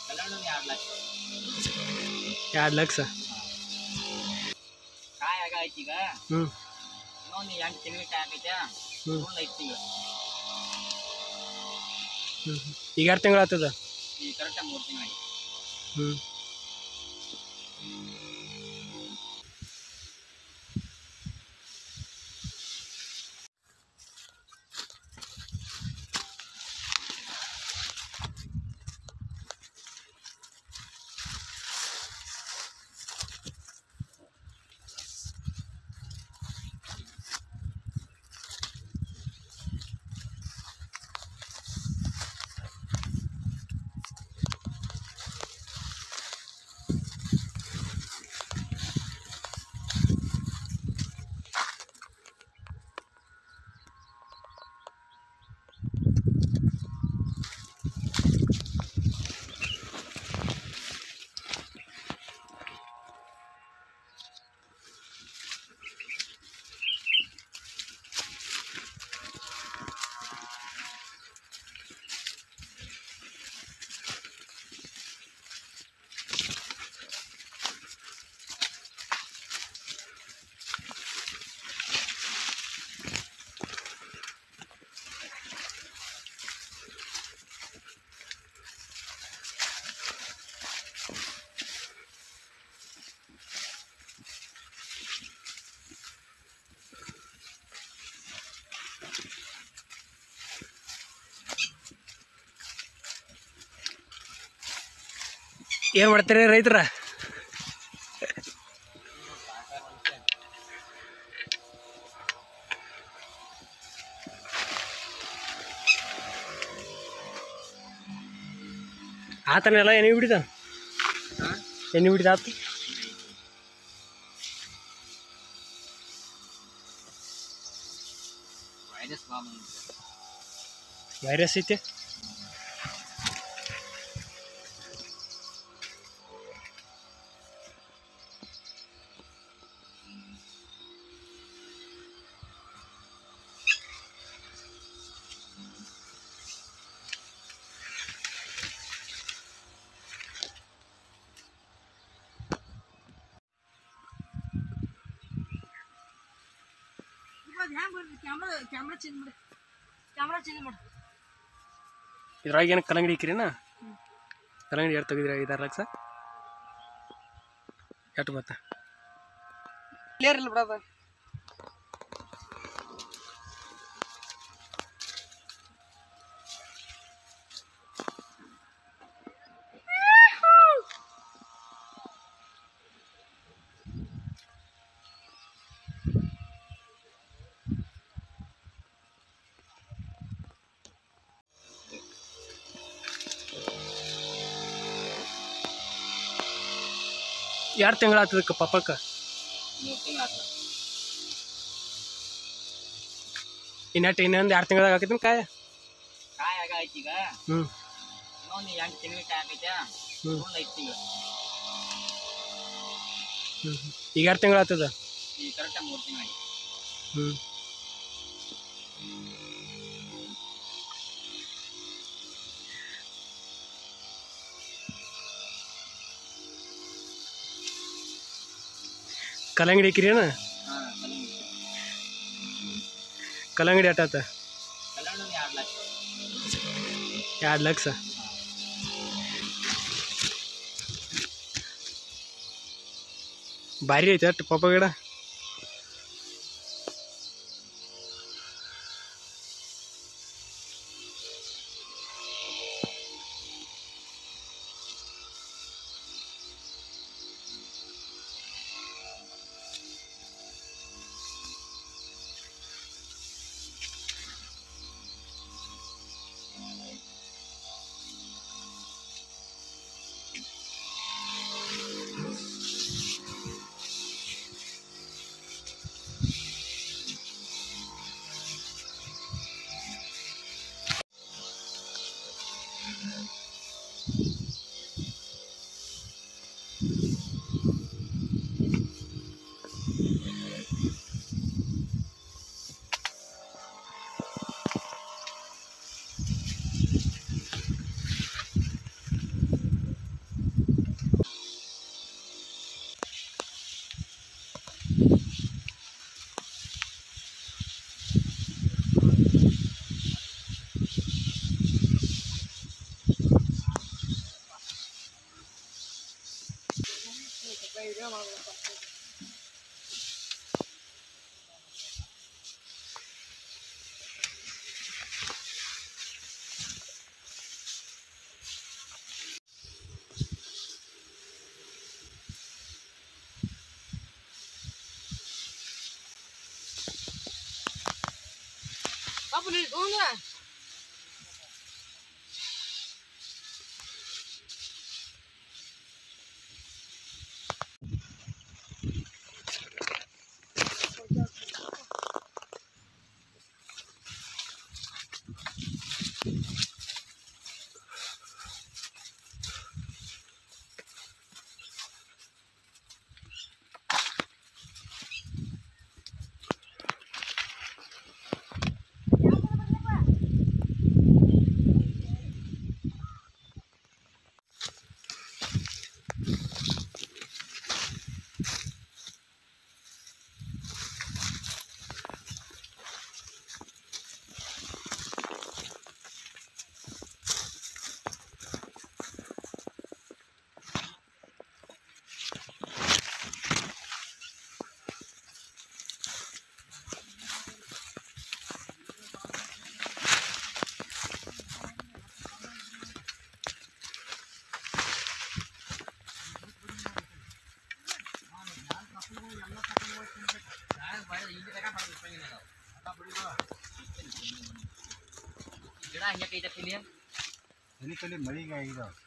ಕಲ್ಯಾಣ ಎರಡು ಲಕ್ಷ ಎರಡು ಲಕ್ಷ ಕಾಯಿ ಆಗ ಐತಿ ಈಗ ಹ್ಞೂ ಇನ್ನೊಂದು ಎಂಟು ತಿಂಗಳ ಕಾಯಿ ಆಗೈತೆ ಹ್ಞೂ ಒಂದು ಐದು ತಿಂಗಳು ಹ್ಞೂ ಈಗ ಎರಡು ತಿಂಗಳು ಆಗ್ತದ ಈ ಕರೆಕ್ಟಾಗಿ ಮೂರು ತಿಂಗಳು ಹ್ಞೂ ಏನು ಮಾಡ್ತೀರಿ ರೈತರ ಆತನೆಲ್ಲ ಎಣ್ಣೆ ಬಿಡಿದ ಎಣ್ಣೆ ಬಿಡಿದ ಆತು ವೈರಸ್ ಬಾ ಬಂದಿದೆ ವೈರಸ್ ಐತೆ ಕ್ಯಾಮ್ರಾ ಕ್ಯಾಮ್ರಾ ಚೇಂಜ್ ಮಾಡಿ ಕ್ಯಾಮ್ರಾ ಚೇಂಜ್ ಮಾಡಿ ಇದ್ರಾಗ ಏನು ಕಲ್ಲಂಗಡಿ ಇಕ್ಕಿರಿನ ಕಲ್ಲಂಗಡಿ ಎರಡು ತೆಗೆದ್ರಿ ಐದಾರು ಲಕ್ಷ ಎಷ್ಟು ಬತ್ತ ಕ್ಲಿಯರ್ ಇಲ್ಲ ಬಿಡೋದು ಎರಡು ತಿಂಗಳು ಆಗ್ತದಕ್ಕೆ ಪಪ್ಪಕ್ಕೆ ಮೂರು ತಿಂಗಳು ಆಯ್ತು ಇನ್ನೆಟ್ಟು ಇನ್ನೊಂದು ಎರಡು ತಿಂಗಳಾಗ ಹಾಕಿದ್ದೀನಿ ಕಾಯ ಕಾಯಿ ಆಗ ಐತಿ ಈಗ ಹ್ಞೂ ಇನ್ನೊಂದು ಎಂಟು ತಿಂಗಳ ಕಾಯಿ ಆಗೈತೆ ಹ್ಞೂ ಒಂದು ಐದು ತಿಂಗಳು ಹ್ಞೂ ಈಗ ಎರಡು ತಿಂಗಳು ಆಗ್ತದ ಈ ಕರೆಕ್ಟಾಗಿ ಮೂರು ತಿಂಗಳು ಹ್ಞೂ ಕಲ್ಲಂಗಡಿ ಇಕ್ಕಿರೇನ ಹಾಂ ಕಲ್ಯಾಣ ಕಲ್ಲಂಗಡಿ ಎಷ್ಟಾತ ಕಲ್ಯಾಣ ಎರಡು ಲಕ್ಷ ಎರಡು ಲಕ್ಷ ಭಾರಿ ಐತೆ ಅಷ್ಟು ಪಾಪ ಗಿಡ ವಿಡಿಯೋ ಮಾಡ್ಬೇಕು ಪಾಪ ನೀನು ತೊಗೊಂಡ ಎಲ್ಲಿ ಕಲಿ ಮಳಿಗೆ ಆಗಿದಾವ